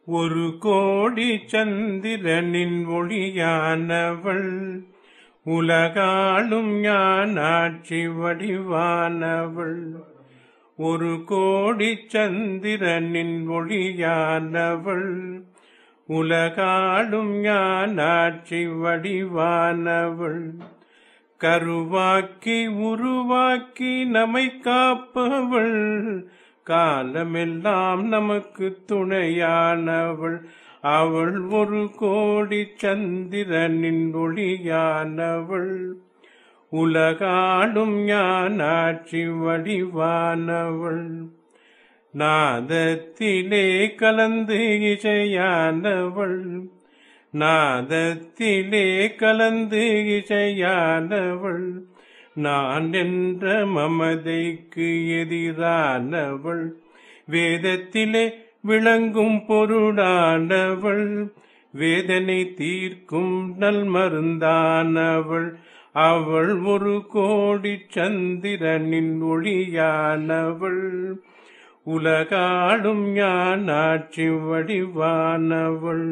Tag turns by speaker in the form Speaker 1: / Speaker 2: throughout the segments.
Speaker 1: ஒரு கோடி சந்திரனின் ஒளியானவள் உலகாளும் ஞானாட்சி வடிவானவள் ஒரு கோடி சந்திரனின் ஒளியானவள் உலகாளும் ஞானாட்சி வடிவானவள் கருவாக்கி உருவாக்கி நம்மை காப்பவள் காலமெல்லாம் நமக்கு துணையானவள் அவள் ஒரு கோடி சந்திரனின் ஒளியானவள் உலகாடும் ஞானாட்சி வடிவானவள் நாதத்திலே கலந்து இசையானவள் நாதத்திலே கலந்து இசையானவள் நான் என்ற மமதைக்கு எதிரானவள் வேதத்திலே விளங்கும் பொருளானவள் வேதனை தீர்க்கும் நல் மருந்தானவள் அவள் ஒரு கோடி சந்திரனின் ஒளியானவள் உலகாடும் ஞானாட்சி வடிவானவள்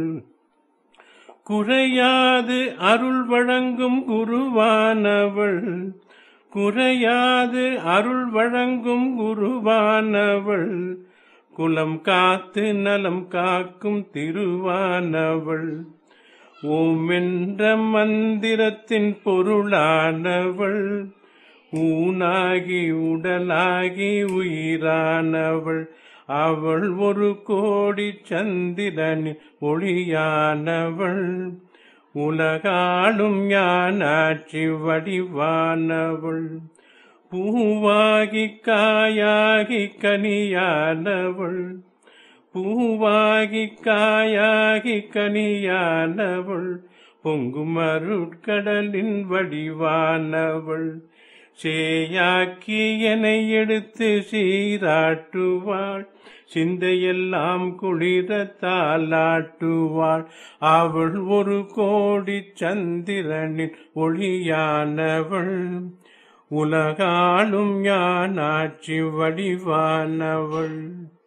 Speaker 1: குறையாது அருள் வழங்கும் குருவானவள் குறையாது அருள் வழங்கும் குருவானவள் குலம் காத்து நலம் காக்கும் திருவானவள் ஓம் என்ற மந்திரத்தின் பொருளானவள் ஊனாகி உடலாகி உயிரானவள் அவள் ஒரு கோடி சந்திரனின் ஒளியானவள் உலகாளும் ஞானாட்சி வடிவானவள் பூவாகி காயாகி கனியானவள் பூவாகி காயாகி கனியானவள் பொங்கும் அருட்கடலின் வடிவானவள் சேயாக்கி என எடுத்து சீராட்டுவாள் சிந்தையெல்லாம் குளிர தாளாட்டுவாள் அவள் ஒரு கோடி சந்திரனின் ஒளியானவள் உலகாளும் ஞானாட்சி வடிவானவள்